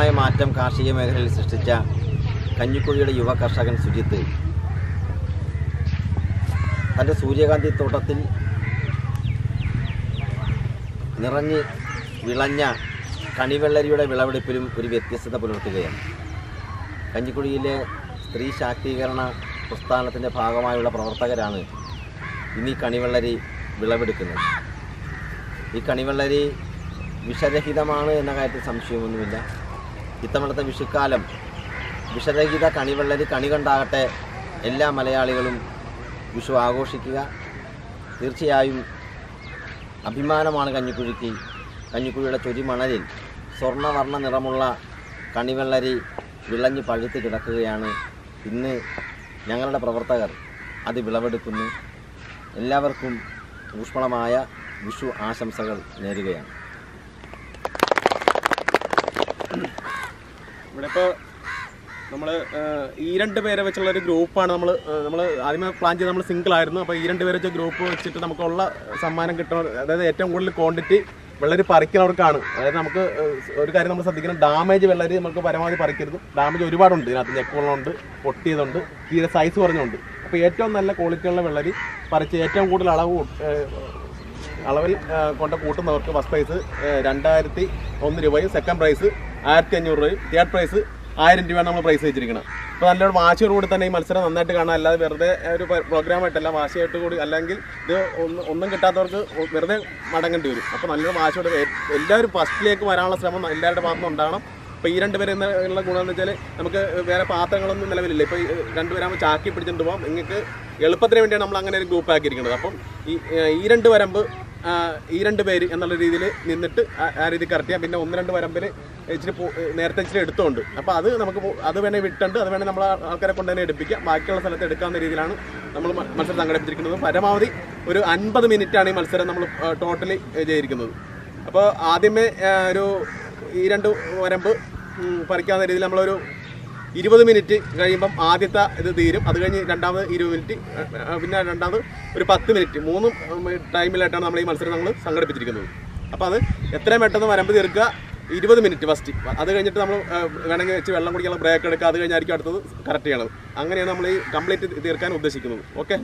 ഗണ്യമായ മാറ്റം കാർഷിക മേഖലയിൽ സൃഷ്ടിച്ച കഞ്ഞിക്കുഴിയുടെ യുവ കർഷകൻ സുജിത്ത് തൻ്റെ സൂര്യകാന്തി തോട്ടത്തിൽ നിറഞ്ഞ് വിളഞ്ഞ കണിവെള്ളരിയുടെ വിളവെടുപ്പിലും ഒരു വ്യത്യസ്തത പുലർത്തുകയാണ് കഞ്ഞിക്കുഴിയിലെ സ്ത്രീ ശാക്തീകരണ പ്രസ്ഥാനത്തിൻ്റെ ഭാഗമായുള്ള പ്രവർത്തകരാണ് ഇന്ന് ഈ കണിവെള്ളരി വിളവെടുക്കുന്നത് ഈ കണിവെള്ളരി വിഷരഹിതമാണ് എന്ന കാര്യത്തിൽ സംശയമൊന്നുമില്ല ഇത്തവണത്തെ വിഷുക്കാലം വിഷരഹിത കണിവെള്ളരി കണി കണ്ടാകട്ടെ എല്ലാ മലയാളികളും വിഷു ആഘോഷിക്കുക തീർച്ചയായും അഭിമാനമാണ് കഞ്ഞിക്കുഴിക്ക് കഞ്ഞിക്കുഴിയുടെ ചൊരിമണലിൽ സ്വർണ്ണവർണ്ണ നിറമുള്ള കണിവെള്ളരി വിളഞ്ഞ് പഴുത്ത് കിടക്കുകയാണ് ഇന്ന് ഞങ്ങളുടെ പ്രവർത്തകർ അത് വിളവെടുക്കുന്നു എല്ലാവർക്കും ഊഷ്മളമായ വിഷു ആശംസകൾ നേരുകയാണ് ഇവിടെ ഇപ്പോൾ നമ്മൾ ഈ രണ്ട് പേരെ വെച്ചുള്ള ഒരു ഗ്രൂപ്പാണ് നമ്മൾ നമ്മൾ ആദ്യമേ പ്ലാൻ ചെയ്ത് നമ്മൾ സിംഗിൾ ആയിരുന്നു അപ്പോൾ ഈ രണ്ട് പേരെ വെച്ച ഗ്രൂപ്പ് വെച്ചിട്ട് നമുക്കുള്ള സമ്മാനം കിട്ടണ അതായത് ഏറ്റവും കൂടുതൽ ക്വാണ്ടിറ്റി വെള്ളരി പറിക്കുന്നവർക്കാണ് അതായത് നമുക്ക് ഏഹ്, ഒരു കാര്യം നമ്മൾ ശ്രദ്ധിക്കണം ഡാമേജ് വെള്ളരി നമുക്ക് പരമാവധി പറിക്കരുത് ഡാമേജ് ഒരുപാടുണ്ട് ഇതിനകത്ത് ഞെക്കുകളുണ്ട് പൊട്ടിയതുണ്ട് തീരെ സൈസ് കുറഞ്ഞുണ്ട് അപ്പോൾ ഏറ്റവും നല്ല ക്വാളിറ്റിയുള്ള വെള്ളരി പറിച്ച് ഏറ്റവും കൂടുതൽ അളവ് കൊ- ഏഹ്, അളവിൽ ആ, കൊണ്ട് കൂട്ടുന്നവർക്ക് ഫസ്റ്റ് പ്രൈസ് രണ്ടായിരത്തി ഒന്ന് രൂപയും സെക്കൻഡ് പ്രൈസ് ആയിരത്തി അഞ്ഞൂറ് രൂപയും തേർഡ് പ്രൈസ് ആയിരം രൂപയാണ് നമ്മൾ പ്രൈസ് വെച്ചിരിക്കുന്നത് അപ്പോൾ നല്ലൊരു വാശിയോട് കൂടി തന്നെ ഈ മത്സരം നന്നായിട്ട് കാണാം അല്ലാതെ വെറുതെ ഒരു പ്രോഗ്രാമായിട്ടല്ല വാശിയായിട്ട് കൂടി അല്ലെങ്കിൽ ഇത് ഒന്നും ഒന്നും കിട്ടാത്തവർക്ക് വെറുതെ മടങ്ങേണ്ടി വരും അപ്പോൾ നല്ലൊരു വാശിയോട് എ- എല്ലാവരും ഫസ്റ്റിലേക്ക് വരാനുള്ള ശ്രമം എല്ലാവരുടെ ഭാഗത്തും ഉണ്ടാകണം ഇപ്പോൾ ഈ രണ്ടുപേരെ ഉള്ള ഗുണം എന്ന് വെച്ചാൽ നമുക്ക് വേറെ പാത്രങ്ങളൊന്നും നിലവിലില്ല ഇപ്പോൾ ഈ രണ്ടുപേരാകുമ്പോൾ ചാക്കി പിടിച്ചിട്ട് പോകാം നിങ്ങൾക്ക് എളുപ്പത്തിന് വേണ്ടിയാണ് നമ്മൾ അങ്ങനെ ഒരു ഗ്രൂപ്പ് ആക്കിയിരിക്കുന്നത് അപ്പം ഈ ഈ രണ്ട് വരമ്പ് ആ, ഈ രണ്ട് പേര് എന്നുള്ള രീതിയിൽ നിന്നിട്ട് ആ- ആ രീതി കറക്റ്റ് ചെയ്യാം പിന്നെ ഒന്ന് രണ്ട് വരമ്പിൽ ഇച്ചിരി പോ- നേരത്തെ ഇച്ചിരി എടുത്തുകൊണ്ട് അപ്പോൾ അത് നമുക്ക് പോ- അത് വേണേൽ വിട്ടുണ്ട് അത് വേണേൽ നമ്മൾ ആൾക്കാരെ കൊണ്ട് തന്നെ എടുപ്പിക്കാം ബാക്കിയുള്ള സ്ഥലത്ത് എടുക്കാവുന്ന രീതിയിലാണ് നമ്മൾ മ- മത്സരം സംഘടിപ്പിച്ചിരിക്കുന്നത് പരമാവധി ഒരു അൻപത് മിനിറ്റാണ് ഈ മത്സരം നമ്മൾ ടോട്ടലി ചെയ്തിരിക്കുന്നത് അപ്പോൾ ആദ്യമേ ആ, ഒരു ഈ രണ്ട് വരമ്പ് ഉം, പറിക്കാവുന്ന രീതിയിൽ നമ്മളൊരു ഇരുപത് മിനിറ്റ് കഴിയുമ്പം ആദ്യത്തെ ഇത് തീരും അത് കഴിഞ്ഞ് രണ്ടാമത് ഇരുപത് മിനിറ്റ് ആ, ആ, പിന്നെ രണ്ടാമത് ഒരു പത്ത് മിനിറ്റ് മൂന്നും ഉം, ടൈമിലായിട്ടാണ് നമ്മൾ ഈ മത്സരം നമ്മൾ സംഘടിപ്പിച്ചിരിക്കുന്നത് അപ്പോൾ അത് എത്രയും പെട്ടെന്ന് വരമ്പ് തീർക്കുക ഇരുപത് മിനിറ്റ് ഫസ്റ്റ് അത് കഴിഞ്ഞിട്ട് നമ്മൾ ആ, വേണമെങ്കിൽ വെച്ച് വെള്ളം കുടിക്കാനുള്ള ബ്രേക്ക് എടുക്കുക അത് കഴിഞ്ഞായിരിക്കും അടുത്തത് കറക്റ്റ് ചെയ്യണത് അങ്ങനെയാണ് നമ്മൾ ഈ കംപ്ലീറ്റ് തീർക്കാൻ ഉദ്ദേശിക്കുന്നത് ഓക്കെ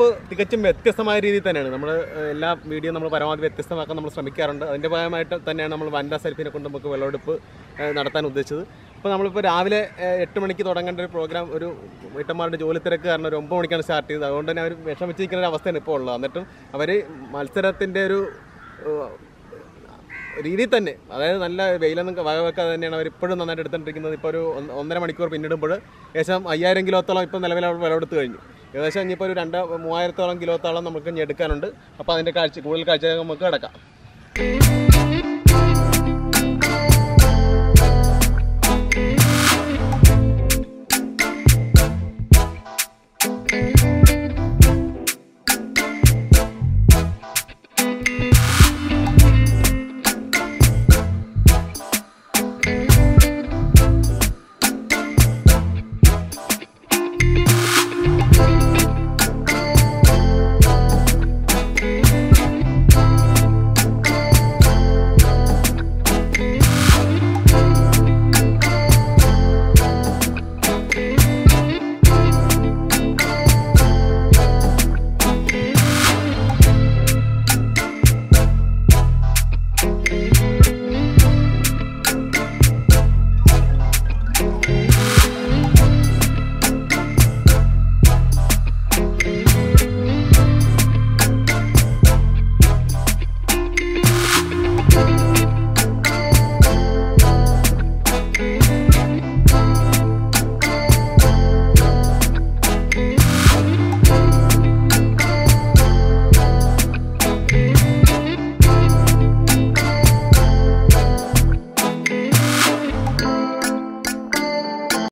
വിളവെടുപ്പ് തികച്ചും വ്യത്യസ്തമായ രീതിയിൽ തന്നെയാണ് നമ്മൾ എല്ലാ വീഡിയോ നമ്മൾ പരമാവധി വ്യത്യസ്തമാക്കാൻ നമ്മൾ ശ്രമിക്കാറുണ്ട് അതിൻ്റെ ഭാഗമായിട്ട് തന്നെയാണ് നമ്മൾ വനിതാ സെൽഫിനെ കൊണ്ട് നമുക്ക് വിളവെടുപ്പ് ഏഹ്, നടത്താൻ ഉദ്ദേശിച്ചത് അപ്പോൾ നമ്മളിപ്പോൾ രാവിലെ ഏഹ്, എട്ട് മണിക്ക് തുടങ്ങേണ്ട ഒരു പ്രോഗ്രാം ഒരു വീട്ടന്മാരുടെ ജോലി തിരക്ക് കാരണം ഒരു ഒമ്പത് മണിക്കാണ് സ്റ്റാർട്ട് ചെയ്തത് അതുകൊണ്ട് തന്നെ അവർ വിഷമിച്ചിരിക്കുന്ന ഒരു അവസ്ഥയാണ് ഇപ്പോൾ ഉള്ളത് എന്നിട്ടും അവർ മത്സരത്തിൻ്റെ ഒരു ഏഹ്, രീതിയിൽ തന്നെ അതായത് നല്ല വെയിലൊന്നും വകവെക്കാതെ തന്നെയാണ് അവർ ഇപ്പോഴും നന്നായിട്ട് എടുത്തുകൊണ്ടിരിക്കുന്നത് ഇപ്പോൾ ഒരു ഒന്ന് ഒന്നര മണിക്കൂർ പിന്നിടുമ്പോൾ ഏകദേശം അയ്യായിരം കിലോത്തോളം ഇപ്പോൾ നിലവിൽ അവർ വിളവെടുത്ത് കഴിഞ്ഞു ഏകദേശം ഇനിയിപ്പോൾ ഒരു രണ്ട് മൂവായിരത്തോളം കിലോത്തോളം നമുക്ക് ഇനി എടുക്കാനുണ്ട് അപ്പോൾ അതിൻ്റെ കാഴ്ച കൂടുതൽ കാഴ്ച നമുക്ക് കിടക്കാം